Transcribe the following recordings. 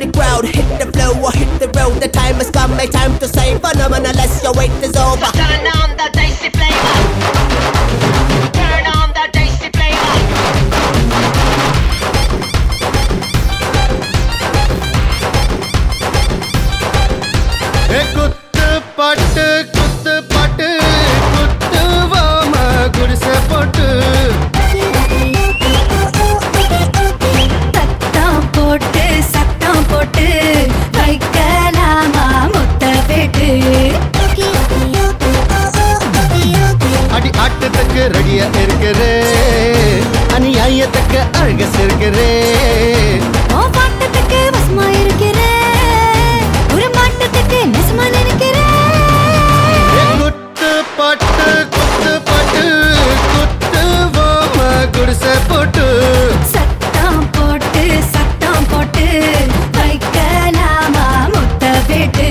the crowd, hit the flow or hit the road. The time has come, my time to say phenomenal as your wait is over. Turn on the dicey flavor. Turn on the dicey flavor. ஏ குத்து பாட்டு குத்து பாட்டு குத்துவாம குடிசை போட்டு சத்தம் போட்டு சத்தம் போட்டு வைக்கலாமா முத்த பேட்டு அடி ஆட்டத்துக்கு ரெடியா இருக்கிறே அநியாயத்துக்கு அழக சேர்க்கிறே ஓ பாட்டத்துக்கு வசமா இருக்கிறேன் ஒரு மாட்டத்துக்கு நெசமா நினைக்கிறேன் ஏ குத்து பாட்டு குத்து பாட்டு குத்துவாம குடிசை போட்டு சத்தம் போட்டு சத்தம் போட்டு வைக்கலாமா முத்த பேட்டு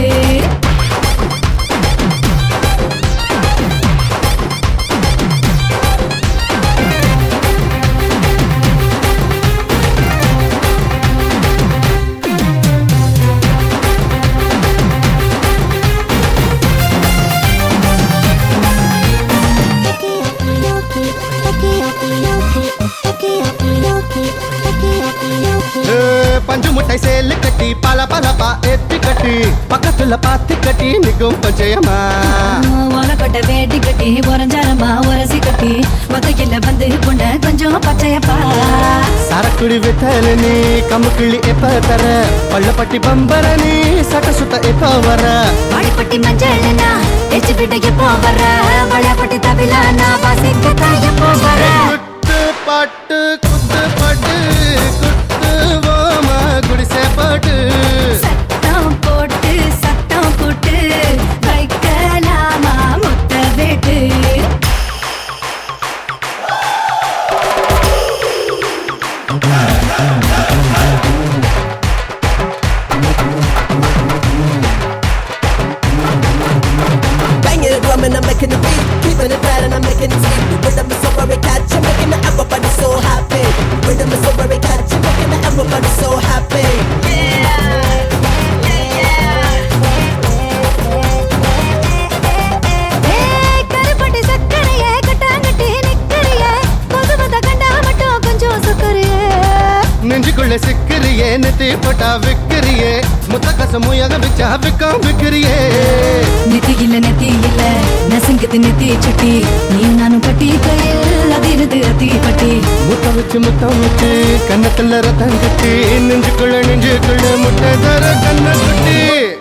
ஏ, பஞ்சு முட்டை சேலு கட்டி பல பலப்பா எத்தி கட்டி பக்கத்துல பாத்து கட்டி நிக்கும் பச்சையம்மா உரக்கொட்டை வேட்டி கட்டி உரஞ்சாரமா உரசி கட்டி ஒத்தைக்கில வந்து புண்ட கொஞ்சம் பச்சையப்பா சரக்குடி வித்தல நீ கம்புக்கிள்ளி எப்ப தர பள்ளப்பட்டி பம்பர நீ சட்ட சுத்த எப்ப வர வாடிப்பட்டி மஞ்சள்னா எச்சு பிட்ட எப்போ வர வளையப்பட்டி தவிலானா வாசிக்கத்தான் எப்போ வர குத்து பாட்டு குத்து பாட்டு குத்து ஓமா குடிசை பாட்டு சத்தம் போட்டு சத்தம் போட்டு வைக்கலாமா முத்த வேட்டு Banging the drum and I'm making the beat. Keeping it flat and I'm making it sweet. Rhythm is so very catchy, making everybody so happy. Rhythm is so very catchy, making everybody so happy. ஏய், கருப்பட்டி சக்கரையே, கட்டாங்கட்டி நிக்கறியே, கொசுவத கண்டா மட்டும் கொஞ்சம் சுக்கறியே. நெஞ்சுக்குள்ள சிக்கிறியே நெத்தி போட்டா விக்கிறியே முத்த கசமுயாக விச்சா Wickham விக்கிறியே நெத்தி இல்ல நெத்தி இல்ல நசுங்குது நெத்தி சுட்டி நீ நானும் கட்டி கையில் அதிருது அத்தி பட்டி முத்தம் வச்சு முத்தம் வச்சு கண்ணத்துல ரத்தம் கட்டி நெஞ்சுக்குள்ள நெஞ்சுக்குள்ள முட்டை தர கண்ண குட்டி